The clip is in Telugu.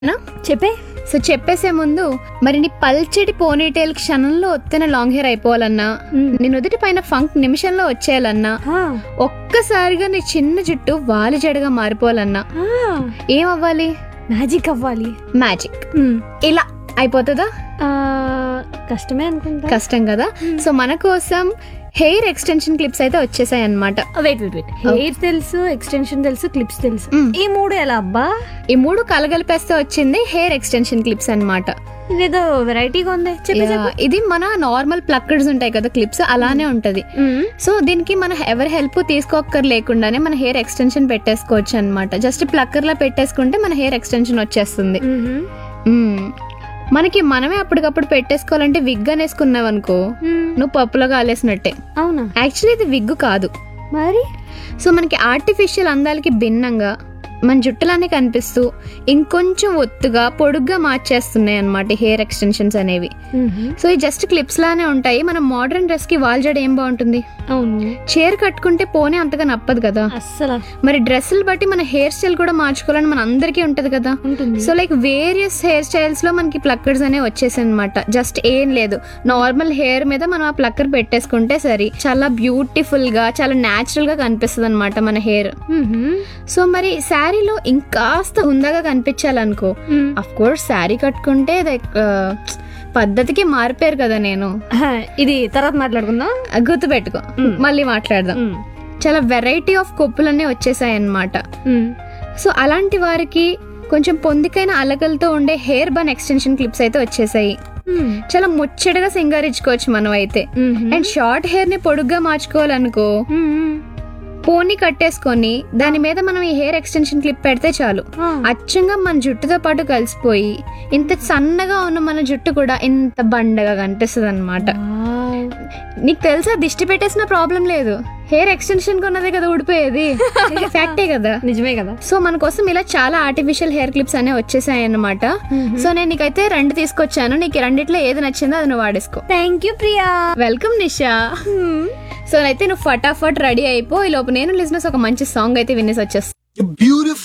నా? చెప్పే సో చెప్పేసే ముందు మరి నీ పల్చటి పోనీటైల్ క్షణంలో ఒత్తిన లాంగ్ హెయిర్ అయిపోవాలన్నా మ్మ్. నీ నుదుటి పైన ఫంక్ నిమిషంలో వచ్చేయాలన్నా ఒక్కసారిగా నీ చిన్న జుట్టు వాలి జడగా మారిపోవాలన్నా ఏమవ్వాలి మ్యాజిక్ అవ్వాలి మ్యాజిక్ ఇలా అయిపోతుందా ఆ, కష్టమే అనుకుంటా కష్టం కదా సో మన కోసం హెయిర్ ఎక్స్టెన్షన్ క్లిప్స్ అయితే వచ్చేసాయి అనమాట వెయిట్ వెయిట్ వెయిట్ హెయిర్ తెలుసు ఎక్స్టెన్షన్ తెలుసు క్లిప్స్ తెలుసు మ్మ్. ఈ మూడు ఎలా అబ్బా ఈ మూడు కలగలిపేస్తే వచ్చింది హెయిర్ ఎక్స్టెన్షన్ క్లిప్స్ అన్నమాట ఇదేదో వెరైటీగా ఉంది చెప్పి యా, ఇది మన నార్మల్ ప్లక్కర్స్ ఉంటాయి కదా క్లిప్స్ అలానే ఉంటది సో దీనికి మన ఎవరి హెల్ప్ తీసుకోక్కర్ లేకుండానే మన హెయిర్ ఎక్స్టెన్షన్ పెట్టేసుకోవచ్చు అనమాట జస్ట్ ప్లక్కర్ లా పెట్టేసుకుంటే మన హెయిర్ ఎక్స్టెన్షన్ వచ్చేస్తుంది మ్మ్. మనకి మనమే అప్పటికప్పుడు పెట్టేసుకోవాలంటే విగ్ అనేసుకున్నావు అనుకో నువ్వు పప్పులో కాలేసినట్టే అవునా యాక్చువల్లీ ఇది విగ్ కాదు మరి సో మనకి ఆర్టిఫిషియల్ అందాలకి భిన్నంగా మన జుట్టులానే కనిపిస్తూ ఇంకొంచెం ఒత్తుగా పొడుగ్గా మార్చేస్తున్నాయి అన్నమాట హెయిర్ ఎక్స్టెన్షన్స్ అనేవి సో ఈ జస్ట్ క్లిప్స్ లానే ఉంటాయి మనం మోడర్న్ డ్రెస్ కి వాల్ జడ ఏం బాగుంటుంది అవును చీర కట్టుకుంటే పోనే అంతగా నప్పదు కదా అస్సలు మరి డ్రెస్సులు బట్టి మన హెయిర్ స్టైల్ కూడా మార్చుకోవాలని మన అందరికీ ఉంటది కదా ఉంటుంది so like various hair styles లో మనకి ప్లక్కర్స్ అనేవి వచ్చేసాయి అనమాట జస్ట్ ఏం లేదు నార్మల్ హెయిర్ మీద మనం ఆ ప్లక్కర్ పెట్టేసుకుంటే సరి చాలా బ్యూటిఫుల్ గా చాలా న్యాచురల్ గా కనిపిస్తుంది అనమాట మన హెయిర్ సో మరి శారీలో ఇంకాస్త హుందాగా కనిపించాలనుకో అఫ్ కోర్స్ శారీ కట్టుకుంటే లైక్ పద్ధతికి మారిపోయారు కదా నేను ఇది తర్వాత మాట్లాడుకుందాం గుర్తు పెట్టుకో మళ్ళీ మాట్లాడదాం చాలా వెరైటీ ఆఫ్ కొప్పులన్నీ వచ్చేసాయి అన్నమాట సో అలాంటి వారికి కొంచెం పొందికైన అలకలతో ఉండే హెయిర్ బన్ ఎక్స్టెన్షన్ క్లిప్స్ అయితే వచ్చేసాయి చాలా ముచ్చటగా సింగారించుకోవచ్చు మనం అయితే అండ్ షార్ట్ హెయిర్ ని పొడుగ్గా మార్చుకోవాలనుకో పోనీ కట్టేసుకొని దాని మీద మనం ఈ హెయిర్ ఎక్స్టెన్షన్ క్లిప్ పెడితే చాలు అచ్చంగా మన జుట్టుతో పాటు కలిసిపోయి ఇంత సన్నగా ఉన్న మన జుట్టు కూడా ఇంత బండగా కనిపిస్తుంది అనమాట నీకు తెలుసా దిష్టి పెట్టేసిన ప్రాబ్లం లేదు హెయిర్ ఎక్స్టెన్షన్ కొన్నదే కదా ఊడిపోయేది ఫ్యాక్టే కదా నిజమే కదా సో మన కోసం ఇలా చాలా ఆర్టిఫిషియల్ హెయిర్ క్లిప్స్ అనేవి వచ్చేసాయి అన్నమాట సో నేను నీకైతే రెండు తీసుకొచ్చాను నీకు ఈ రెండిట్లో ఏది నచ్చిందో అది నువ్వు వాడేసుకో thank you Priya welcome Nisha so అయితే నువ్వు ఫటాఫట్ రెడీ అయిపో ఈ లోపు నేను లిజినెస్ ఒక మంచి సాంగ్ అయితే వినేసి వచ్చేస్తాను You're beautiful.